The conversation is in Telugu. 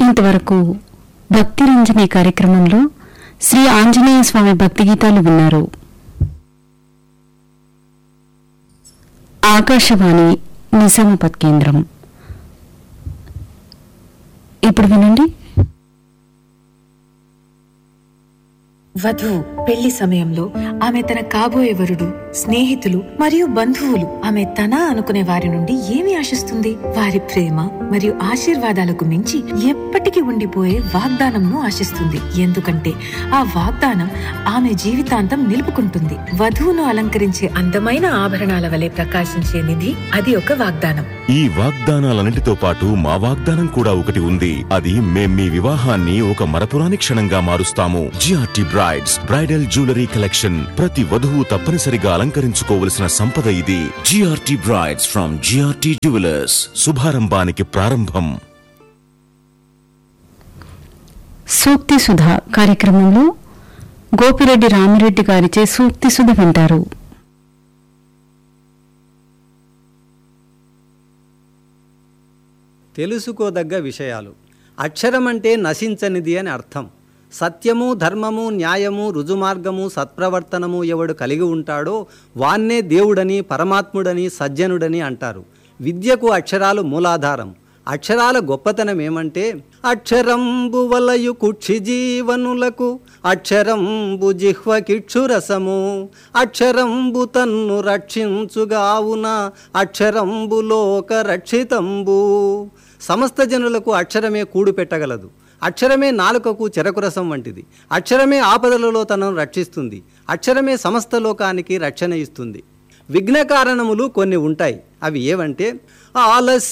మీరింతవరకు భక్తి రంజని కార్యక్రమంలో శ్రీ ఆంజనేయ స్వామి భక్తి గీతాలు విన్నారు ఆకాశవాణి నిజామాబాద్ కేంద్రం ఇప్పుడు వినండి వధువు పెళ్లి సమయంలో ఆమె తన కాబోయే వరుడు స్నేహితులు మరియు బంధువులు ఆమె తన అనుకునే వారి నుండి ఏమి ఆశిస్తుంది వారి ప్రేమ మరియు ఆశీర్వాదాలకు మించి ఎప్పటికీ ఉండిపోయే వాగ్దానంను ఆశిస్తుంది ఎందుకంటే ఆ వాగ్దానం ఆమె జీవితాంతం నిలుపుకుంటుంది వధువును అలంకరించే అందమైన ఆభరణాల వలె ప్రకాశించే నిధి అది ఒక వాగ్దానం ఈ వాగ్దానాలన్నిటితో పాటు మా వాగ్దానం కూడా ఒకటి ఉంది అది మేం మీ వివాహాన్ని ఒక మరపురాని క్షణంగా మారుస్తాము GRT brides bridal jewellery collection ప్రతి వధువు తప్పనిసరిగా అలంకరించుకోవలసిన సంపద ఇది GRT brides from GRT jewellers శుభారంభానికి ప్రారంభం సూక్తి సుధ కార్యక్రమంలో గోపిరెడ్డి రామిరెడ్డి గారిచే సూక్తి సుధ వింటారు తెలుసుకోదగ్గ విషయాలు అక్షరం అంటే నశించనిది అని అర్థం సత్యము ధర్మము న్యాయము రుజుమార్గము సత్ప్రవర్తనము ఎవడు కలిగి ఉంటాడో వాన్నే దేవుడని పరమాత్ముడని సజ్జనుడని అంటారు విద్యకు అక్షరాలు మూలాధారం అక్షరాల గొప్పతనం ఏమంటే అక్షరంబు వలయు కుక్షి జీవనులకు అక్షరంబు జిహ్వ కిక్షురసము అక్షరంబు తన్ను రక్షించుగావున అక్షరంబు లోక రక్షితంబు సమస్త జనులకు అక్షరమే కూడు పెట్టగలదు అక్షరమే నాలుకకు చెరకురసం వంటిది అక్షరమే ఆపదలలో తనను రక్షిస్తుంది అక్షరమే సమస్త లోకానికి రక్షణ ఇస్తుంది విఘ్న కారణములు కొన్ని ఉంటాయి అవి ఏవంటే ఆలస్య